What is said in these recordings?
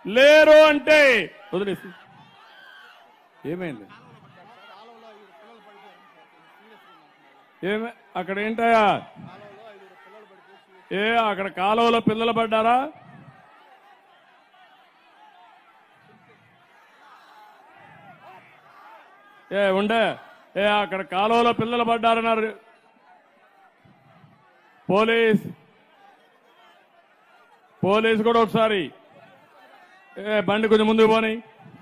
లేరు అంటే వదిలేసి ఏమైంది ఏమే అక్కడ ఏంటయ్యా ఏ అక్కడ కాలువలో పిల్లలు పడ్డారా ఏ ఉండే ఏ అక్కడ కాలువలో పిల్లలు పడ్డారన్నారు పోలీస్ పోలీస్ కూడా ఒకసారి ఏ బండి కొంచెం ముందుకు పోని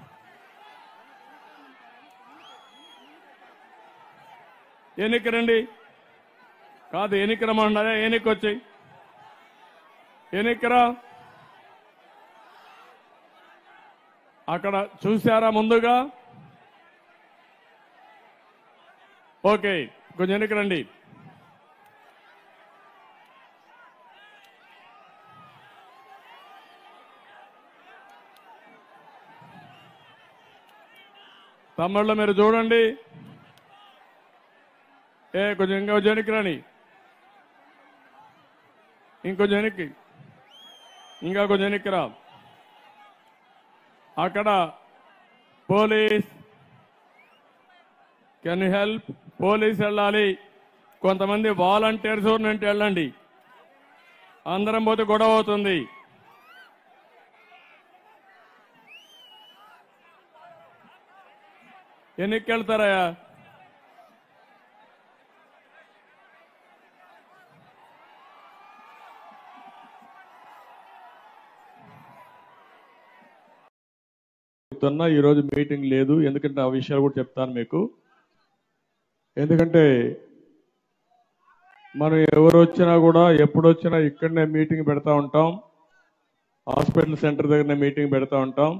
ఎన్నిక రండి కాదు ఎన్నిక రమ్మన్నారా ఎన్నిక వచ్చాయి ఎన్నికరా అక్కడ చూశారా ముందుగా ఓకే కొంచెం ఎన్నిక రండి తమ్ముళ్ళు మీరు చూడండి ఏ కొంచెం ఇంకా కొంచెం వెనక్కి రాని ఇంకొంచెం వెనక్కి ఇంకా కొంచెం వెనక్కి రా అక్కడ పోలీస్ కెన్ హెల్ప్ పోలీస్ వెళ్ళాలి కొంతమంది వాలంటీర్స్ నుండి వెళ్ళండి అందరం పోతే గొడవ అవుతుంది ఎన్నికి వెళ్తారయ్యా చెప్తున్నా ఈరోజు మీటింగ్ లేదు ఎందుకంటే ఆ విషయాలు కూడా చెప్తాను మీకు ఎందుకంటే మనం ఎవరు వచ్చినా కూడా ఎప్పుడు వచ్చినా ఇక్కడనే మీటింగ్ పెడతా ఉంటాం హాస్పిటల్ సెంటర్ దగ్గరనే మీటింగ్ పెడతా ఉంటాం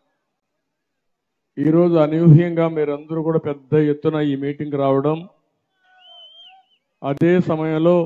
ఈరోజు అనూహ్యంగా మీరందరూ కూడా పెద్ద ఎత్తున ఈ మీటింగ్ రావడం అదే సమయంలో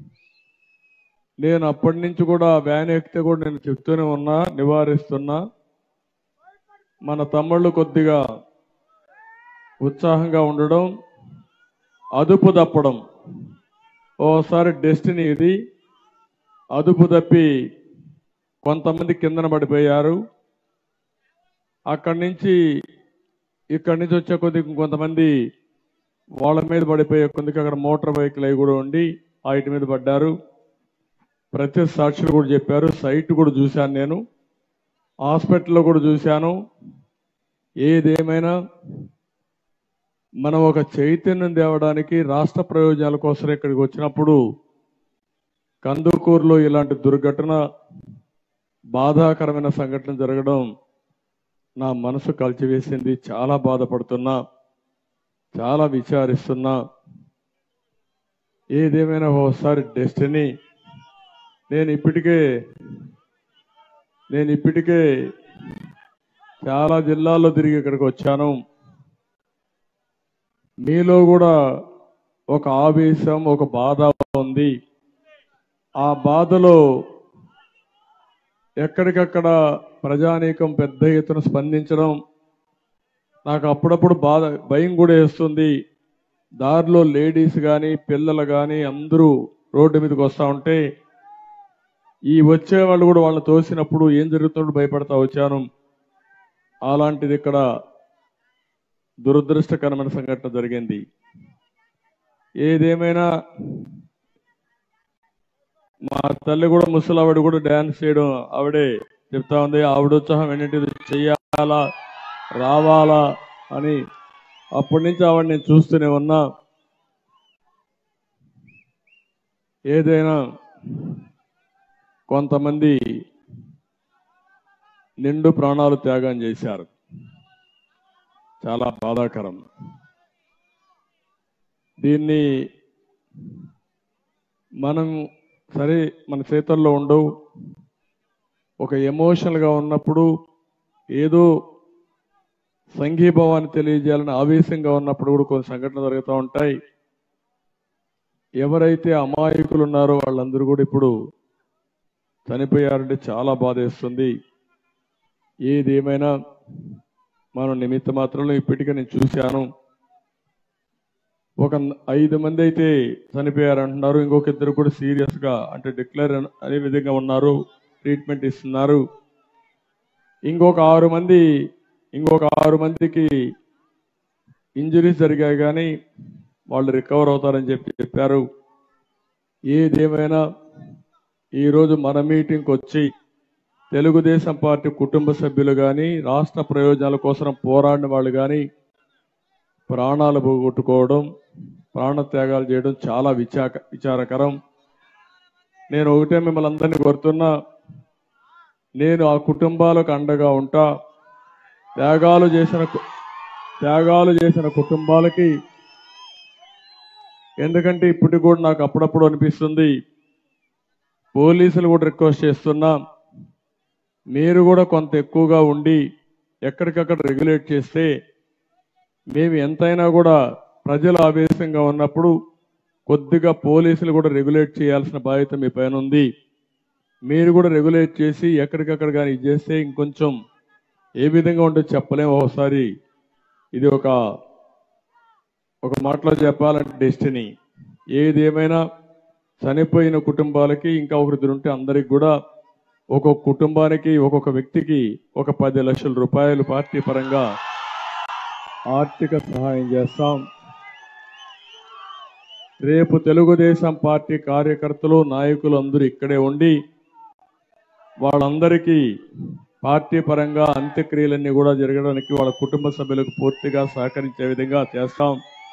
నేను అప్పటి నుంచి కూడా వ్యాన్ ఎక్కితే కూడా నేను చెప్తూనే ఉన్నా నివారిస్తున్నా మన తమ్ముళ్ళు కొద్దిగా ఉత్సాహంగా ఉండడం అదుపు తప్పడం ఓసారి డెస్టినీ ఇది అదుపు తప్పి కొంతమంది కిందన పడిపోయారు అక్కడి నుంచి ఇక్కడి నుంచి వచ్చే కొద్ది కొంతమంది వాళ్ళ మీద పడిపోయే కొద్దికి అక్కడ మోటార్ బైకులు అవి కూడా ఉండి వాటి మీద పడ్డారు ప్రతి సాక్షులు కూడా చెప్పారు సైట్ కూడా చూశాను నేను హాస్పిటల్లో కూడా చూశాను ఏదేమైనా మనం ఒక చైతన్యం తేవడానికి రాష్ట్ర ప్రయోజనాల కోసం ఇక్కడికి వచ్చినప్పుడు కందుకూరులో ఇలాంటి దుర్ఘటన బాధాకరమైన సంఘటన జరగడం నా మనసు కలిచివేసింది చాలా బాధపడుతున్నా చాలా విచారిస్తున్నా ఏదేమైనా ఒకసారి డెస్టినీ నేను ఇప్పటికే నేను ఇప్పటికే చాలా జిల్లాల్లో తిరిగి ఇక్కడికి వచ్చాను మీలో కూడా ఒక ఆవేశం ఒక బాధ ఉంది ఆ బాధలో ఎక్కడికక్కడ ప్రజానీకం పెద్ద ఎత్తున స్పందించడం నాకు అప్పుడప్పుడు బాధ భయం కూడా వేస్తుంది దారిలో లేడీస్ కానీ పిల్లలు కానీ అందరూ రోడ్డు మీదకి వస్తూ ఉంటే ఈ వచ్చే వాళ్ళు కూడా వాళ్ళని తోసినప్పుడు ఏం జరుగుతుందో భయపడతా వచ్చాను అలాంటిది ఇక్కడ దురదృష్టకరమైన సంఘటన జరిగింది ఏదేమైనా మా తల్లి కూడా ముసలావిడ కూడా డ్యాన్స్ చేయడం ఆవిడే చెప్తా ఉంది ఆవిడ ఉత్సాహం ఏంటంటే చెయ్యాలా రావాలా అని అప్పటి నుంచి ఆవిడ నేను చూస్తూనే ఉన్నా ఏదైనా కొంతమంది నిండు ప్రాణాలు త్యాగం చేశారు చాలా బాధాకరం దీన్ని మనం సరే మన చేతుల్లో ఉండవు ఒక ఎమోషనల్గా ఉన్నప్పుడు ఏదో సంఘీభావాన్ని తెలియజేయాలని ఆవేశంగా ఉన్నప్పుడు కూడా కొన్ని సంఘటనలు జరుగుతూ ఉంటాయి ఎవరైతే అమాయకులు ఉన్నారో వాళ్ళందరూ కూడా ఇప్పుడు చనిపోయారంటే చాలా బాధేస్తుంది ఏదేమైనా మనం నిమిత్త మాత్రంలో ఇప్పటికే నేను చూశాను ఒక ఐదు మంది అయితే చనిపోయారంటున్నారు ఇంకొక ఇద్దరు కూడా సీరియస్ గా అంటే డిక్లేర్ అనే విధంగా ఉన్నారు ట్రీట్మెంట్ ఇస్తున్నారు ఇంకొక ఆరు మంది ఇంకొక ఆరు మందికి ఇంజరీస్ జరిగాయి కానీ వాళ్ళు రికవర్ అవుతారని చెప్పి చెప్పారు ఏదేమైనా ఈరోజు మన మీటింగ్కి వచ్చి తెలుగుదేశం పార్టీ కుటుంబ సభ్యులు కానీ రాష్ట్ర ప్రయోజనాల కోసం పోరాడిన వాళ్ళు కానీ ప్రాణాలు పోగొట్టుకోవడం ప్రాణత్యాగాలు చేయడం చాలా విచాక విచారకరం నేను ఒకటే మిమ్మల్ని అందరినీ కోరుతున్నా నేను ఆ కుటుంబాలకు అండగా ఉంటా త్యాగాలు చేసిన కు- త్యాగాలు చేసిన కుటుంబాలకి ఎందుకంటే ఇప్పటికి కూడా నాకు అప్పుడప్పుడు అనిపిస్తుంది పోలీసులు కూడా రిక్వెస్ట్ చేస్తున్నా మీరు కూడా కొంత ఎక్కువగా ఉండి ఎక్కడికక్కడ రెగ్యులేట్ చేస్తే మేము ఎంతైనా కూడా ప్రజలు ఆవేశంగా ఉన్నప్పుడు కొద్దిగా పోలీసులు కూడా రెగ్యులేట్ చేయాల్సిన బాధ్యత మీ పైన ఉంది మీరు కూడా రెగ్యులేట్ చేసి ఎక్కడికక్కడ కానీ ఇది చేస్తే ఇంకొంచెం ఏ విధంగా ఉంటుందో చెప్పలేము ఒకసారి ఇది ఒక ఒక మాటలో చెప్పాలంటే డెస్టినీ ఏది ఏమైనా చనిపోయిన కుటుంబాలకి ఇంకా ఒకరిద్దరు ఉంటే అందరికి కూడా ఒక్కొక్క కుటుంబానికి ఒక్కొక్క వ్యక్తికి ఒక పది లక్షల రూపాయలు పార్టీ పరంగా ఆర్థిక సహాయం చేస్తాం రేపు తెలుగుదేశం పార్టీ కార్యకర్తలు నాయకులు అందరూ ఇక్కడే ఉండి వాళ్ళందరికీ పార్టీ పరంగా అంత్యక్రియలన్నీ కూడా జరగడానికి వాళ్ళ కుటుంబ సభ్యులకు పూర్తిగా సహకరించే విధంగా చేస్తాం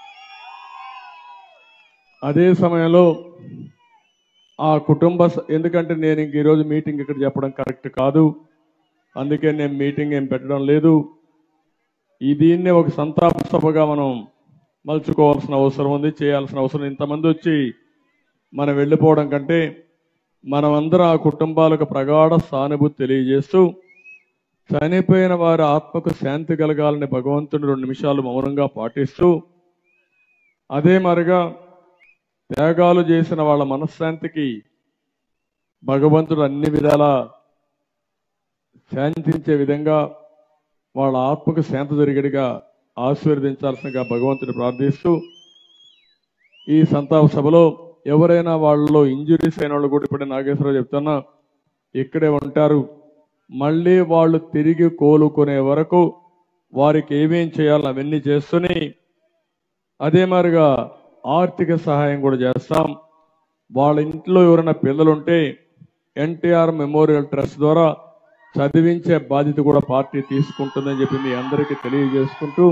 అదే సమయంలో ఆ కుటుంబ స- ఎందుకంటే నేను ఇంక ఈరోజు మీటింగ్ ఇక్కడ చెప్పడం కరెక్ట్ కాదు అందుకే నేను మీటింగ్ ఏం పెట్టడం లేదు ఈ దీన్నే ఒక సంతాప సభగా మనం మలుచుకోవాల్సిన అవసరం ఉంది చేయాల్సిన అవసరం ఇంతమంది వచ్చి మనం వెళ్ళిపోవడం కంటే మనమందరం ఆ కుటుంబాలకు ప్రగాఢ సానుభూతి తెలియజేస్తూ చనిపోయిన వారి ఆత్మకు శాంతి కలగాలని భగవంతుడు రెండు నిమిషాలు మౌనంగా పాటిస్తూ అదే మరిగా త్యాగాలు చేసిన వాళ్ళ మనశ్శాంతికి భగవంతుడు అన్ని విధాలా శాంతించే విధంగా వాళ్ళ ఆత్మకు శాంతి జరిగేట్టుగా ఆశీర్వదించాల్సిందిగా భగవంతుని ప్రార్థిస్తూ ఈ సంతాప సభలో ఎవరైనా వాళ్ళలో ఇంజురీస్ అయిన వాళ్ళు కూడా ఇప్పుడే నాగేశ్వరరావు చెప్తున్నా ఇక్కడే ఉంటారు మళ్ళీ వాళ్ళు తిరిగి కోలుకునే వరకు వారికి ఏమేం చేయాలో అవన్నీ చేస్తూనే అదే మాదిరిగా ఆర్థిక సహాయం కూడా చేస్తాం వాళ్ళ ఇంట్లో ఎవరైనా పిల్లలుంటే ఎన్టీఆర్ మెమోరియల్ ట్రస్ట్ ద్వారా చదివించే బాధ్యత కూడా పార్టీ తీసుకుంటుందని చెప్పి మీ అందరికీ తెలియజేసుకుంటూ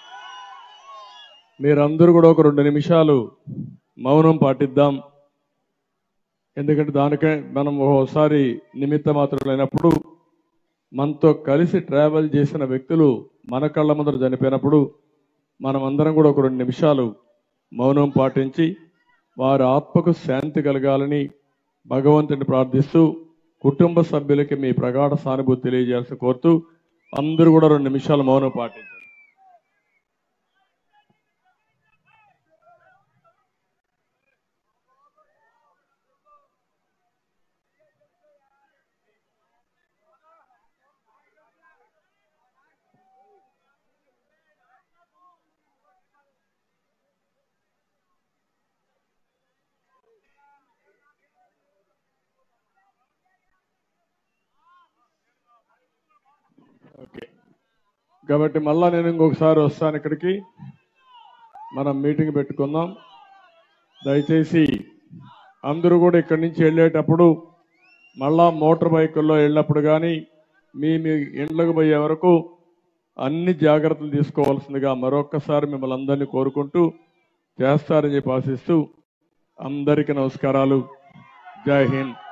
మీరందరూ కూడా ఒక రెండు నిమిషాలు మౌనం పాటిద్దాం ఎందుకంటే దానికే మనం ఒకసారి నిమిత్త మాత్రమైనప్పుడు మనతో కలిసి ట్రావెల్ చేసిన వ్యక్తులు మన కళ్ళ ముందర చనిపోయినప్పుడు మనం అందరం కూడా ఒక రెండు నిమిషాలు మౌనం పాటించి వారి ఆత్మకు శాంతి కలగాలని భగవంతుని ప్రార్థిస్తూ కుటుంబ సభ్యులకి మీ ప్రగాఢ సానుభూతి తెలియజేయాల్సి కోరుతూ అందరూ కూడా రెండు నిమిషాలు మౌనం పాటించారు ఓకే కాబట్టి మళ్ళా నేను ఇంకొకసారి వస్తాను ఇక్కడికి మనం మీటింగ్ పెట్టుకుందాం దయచేసి అందరూ కూడా ఇక్కడి నుంచి వెళ్ళేటప్పుడు మళ్ళా మోటార్ బైకుల్లో వెళ్ళినప్పుడు కానీ మీ మీ ఇండ్లకు పోయే వరకు అన్ని జాగ్రత్తలు తీసుకోవాల్సిందిగా మరొక్కసారి మిమ్మల్ని అందరినీ కోరుకుంటూ చేస్తారని చెప్పి ఆశిస్తూ అందరికీ నమస్కారాలు జై హింద్